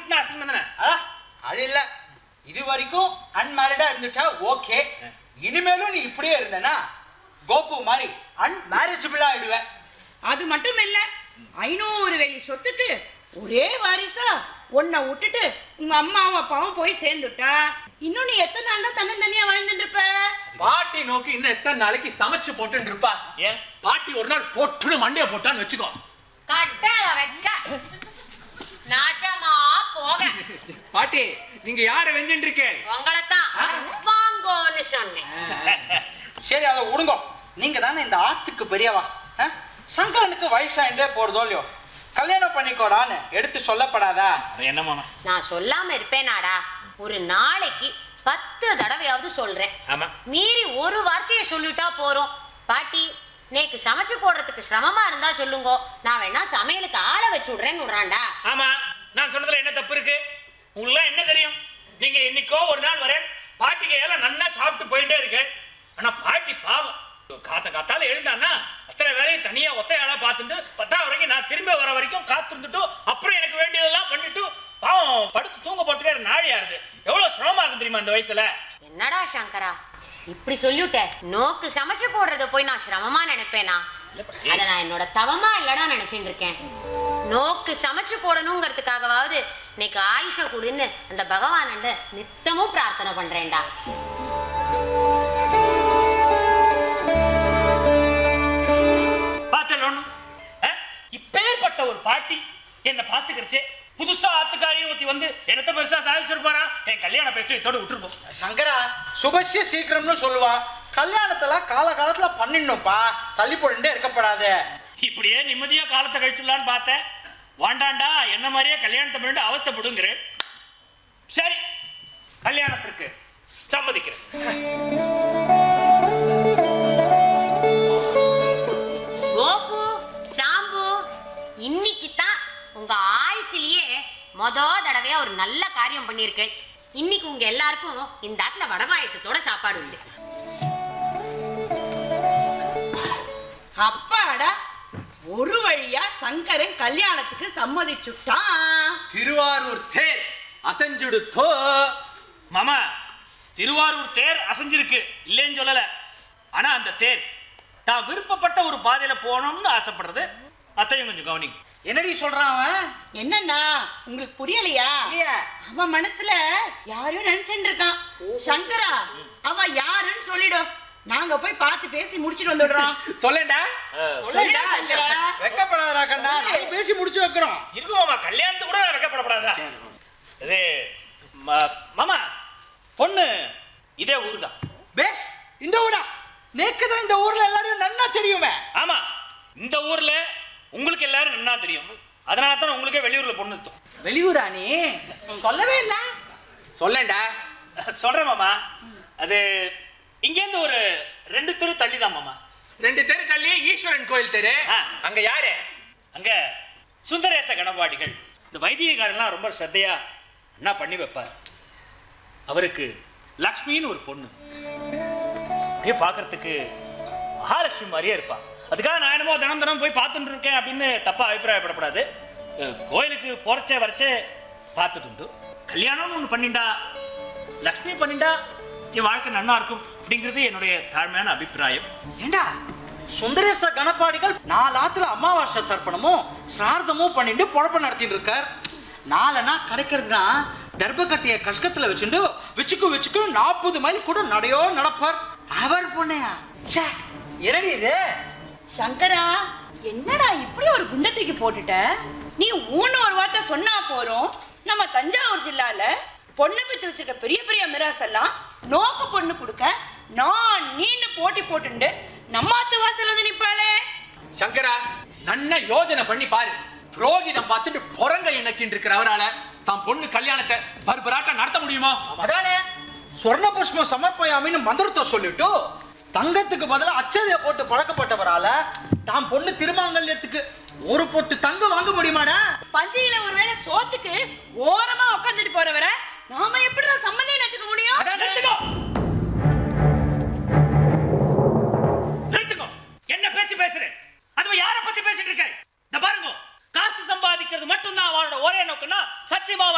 திட்டினா அசிங்கம் தானே அடா, அது இல்ல இது வரைக்கும் அன்மேரிடா இருந்துட்டா ஓகே இனிமேலும் நீ இப்படியே இருந்தனா கோபு மாதிரி அன்மேரேஜபிளா ஆயிடுவேன் அது மட்டும் இல்ல ஐநூறு வெளி சொத்துக்கு ஒரே வாரிசா உன்னை விட்டுட்டு உங்க அம்மாவும் அப்பாவும் போய் சேர்ந்துட்டா இன்னும் நீ எத்தனை நாள் தான் தன்னந்தனியா வாழ்ந்துட்டு இருப்ப பாட்டி நோக்கி இன்னும் எத்தனை நாளைக்கு சமைச்சு போட்டுன்னு இருப்பா ஏன் பாட்டி ஒரு நாள் பொட்டுன்னு மண்டைய போட்டான்னு வச்சுக்கோ கட்டளை வைக்க நாசமா போக பாட்டி நீங்க யார வெஞ்சிட்டு இருக்கேன் உங்களைத்தான் வாங்கோன்னு சொன்னேன் சரி அதை விடுங்க நீங்க தானே இந்த ஆத்துக்கு பெரியவா ஆ? சங்கரனுக்கு வயசாயிட்டே போறதோ இல்லையோ கல்யாணம் பண்ணிக்கோடான்னு எடுத்து சொல்லப்படாதா அது என்ன மாமா நான் சொல்லாம இருப்பேனாடா ஒரு நாளைக்கு பத்து தடவையாவது சொல்றேன் ஆமா மீறி ஒரு வார்த்தையை சொல்லிட்டா போறோம் பாட்டி நேக்கு சமைச்சு போடுறதுக்கு சிரமமா இருந்தா சொல்லுங்க நான் வேணா சமையலுக்கு ஆளை வச்சு விடுறேன்னு விடுறான்டா ஆமா நான் சொன்னதுல என்ன தப்பு இருக்கு உங்களுக்கு என்ன தெரியும் நீங்க என்னைக்கோ ஒரு நாள் வரேன் பாட்டிக்கு எல்லாம் நல்லா சாப்பிட்டு போயிட்டே இருக்கேன் ஆனா பாட்டி பாவம் காத்த காத்தால எழுந்தான்னா அத்தனை வேலையும் தனியா ஒத்தையாளா பார்த்துட்டு பத்தா வரைக்கும் நான் திரும்ப வர வரைக்கும் காத்திருந்துட்டு அப்புறம் எனக்கு வேண்டியதெல்லாம் பண்ணிட்டு பாவம் படுத்து தூங்க போறதுக்கு எனக்கு நாழி ஆறுது எவ்வளவு சிரமமா இருக்கும் தெரியுமா அந்த வயசுல என்னடா சங்கரா இப்படி சொல்லிவிட்ட நோக்கு சமைச்சு போடுறத போய் நான் சிரமமா நினைப்பேனா அத நான் என்னோட தவமா இல்லடா நினைச்சிட்டு இருக்கேன் நோக்கு சமைச்சு போடணுங்கிறதுக்காகவாவது இன்னைக்கு ஆயுஷ கொடுன்னு அந்த பகவான் நித்தமும் பிரார்த்தனை பண்றேன்டா பார்த்தல ஒண்ணு இப்பேற்பட்ட ஒரு பாட்டி என்ன பாத்துக்கிறச்சே புதுசா ஆத்துக்காரியும் ஒருத்தி வந்து என்னத்த பெருசா சாதிச்சிருப்பாரா என் கல்யாண பேச்சு இதோட விட்டுருப்போம் சங்கரா சுபசிய சீக்கிரம்னு சொல்லுவா கல்யாணத்துல காலகாலத்துல பண்ணிடணும்ப்பா தள்ளி போட்டுட்டே இருக்கப்படாது இப்படியே நிம்மதியா காலத்தை கழிச்சுடலான்னு பார்த்தேன் வாண்டாண்டா என்ன மாதிரியே கல்யாணத்தை பண்ணிட்டு அவஸ்தைப்படுங்கிறேன் சரி கல்யாணத்திற்கு சம்மதிக்கிறேன் கோபு சாம்பு இன்னைக்கு தான் உங்க ஆயுசிலேயே மொத தடவையா ஒரு நல்ல காரியம் பண்ணியிருக்கேன் இன்னைக்கு உங்க எல்லாருக்கும் இந்த ஆத்துல வடை பாயசத்தோட சாப்பாடு உண்டு அப்பாடா ஒரு வழியா சங்கரன் கல்யாணத்துக்கு சம்மதிச்சுட்டான் திருவாரூர் தேர் அசைஞ்சுடுத்தோ மாமா திருவாரூர் தேர் அசைஞ்சிருக்கு இல்லைன்னு சொல்லல ஆனா அந்த தேர் தான் விருப்பப்பட்ட ஒரு பாதையில போகணும்னு ஆசைப்படுறது அத்தையும் கொஞ்சம் கவனிங்க என்னடி சொல்றான் அவன் என்னண்ணா உங்களுக்கு புரியலையா இல்லையே. அவன் மனசுல யாரும் நினைச்சுட்டு இருக்கான் சங்கரா அவ யாருன்னு சொல்லிடும் நாங்க போய் பார்த்து பேசி முடிச்சிட்டு வந்துடுறோம் சொல்லேன்டா சொல்லிடா, சங்கரா. வெக்கப்படாதடா கண்ணா நாங்க பேசி முடிச்சு வைக்கிறோம் இருக்கு மாமா கல்யாணத்துக்கு கூட வைக்கப்படப்படாதா இது ம- மாமா பொண்ணு இதே ஊர் தான் பேஸ் இந்த ஊரா நேக்கு தான் இந்த ஊர்ல எல்லாரும் நன்னா தெரியுமே ஆமா இந்த ஊர்ல உங்களுக்கு எல்லாரும் நன்னா தெரியும் அதனால தான் உங்களுக்கே வெளியூர்ல பொண்ணு இருக்கும் வெளியூரா நீ சொல்லவே இல்ல சொல்லேன்டா சொல்றேன் மாமா அது இங்கேருந்து ஒரு ரெண்டு தெரு தள்ளி தான் மாமா ரெண்டு தெரு தள்ளி ஈஸ்வரன் கோயில் தெரு ஆ. அங்க யாரு அங்க சுந்தரேச கணபாடிகள் இந்த வைத்தியக்காரெல்லாம் ரொம்ப ஸ்ரத்தையா என்ன பண்ணி வைப்பார் அவருக்கு லக்ஷ்மின்னு ஒரு பொண்ணு அப்படியே பார்க்கறதுக்கு மகாலட்சுமி மாதிரியே இருப்பா அதுக்காக நான் என்னமோ தினம் தினம் போய் பார்த்துட்டு இருக்கேன் அப்படின்னு தப்பா அபிப்பிராயப்படக்கூடாது அஹ், கோயிலுக்கு போறச்சே வரச்சே பார்த்தது உண்டு கல்யாணம்னு ஒன்று பண்ணிண்டா லக்ஷ்மி பண்ணிண்டா என் வாழ்க்கை நன்னா இருக்கும் அப்படிங்கிறது என்னுடைய தாழ்மையான அபிப்பிராயம் ஏண்டா சுந்தரேச கணப்பாடிகள் நாலு ஆத்துல அமாவாசை தர்ப்பணமும் சிரார்த்தமும் பண்ணிட்டு பொழப்ப நடத்திட்டு இருக்கார் நாலனா கிடைக்கிறதுனா தர்பக்கட்டிய கஷ்கத்துல வச்சுட்டு வச்சுக்கு வச்சுக்கு நாற்பது மைல் கூட நடையோ நடப்பார் அவர் பொண்ணையா ச்சே இரடி இது சங்கரா என்னடா இப்படி ஒரு குண்டை தூக்கி போட்டுட்ட நீ ஊன்னு ஒரு வார்த்தை சொன்னா போறோம் நம்ம தஞ்சாவூர் ஜில்லால பொண்ணு பெற்று வச்சிருக்க பெரிய பெரிய மிராஸ் எல்லாம் நோக்கு பொண்ணு கொடுக்க நான் நீன்னு போட்டி போட்டுண்டு நம்மாத்து வாசல் வந்து நிப்பாளே சங்கரா நன்னா யோஜனை பண்ணி பாரு புரோகிதம் பார்த்துட்டு பொறங்க இணக்கின்னு இருக்கிற அவரால தான் பொண்ணு கல்யாணத்தை பர்பராட்டா நடத்த முடியுமா அதானே சொர்ண புஷ்பம் சமர்ப்பயாமின்னு மந்திரத்தை சொல்லிட்டு தங்கத்துக்கு பதிலா அச்சதைய போட்டு பழக்கப்பட்டவரால தான் பொண்ணு திருமாங்கல்யத்துக்கு ஒரு பொட்டு தங்கம் வாங்க முடியுமாடா பந்தியில ஒருவேளை சோத்துக்கு ஓரமா உட்காந்துட்டு போறவரை நாம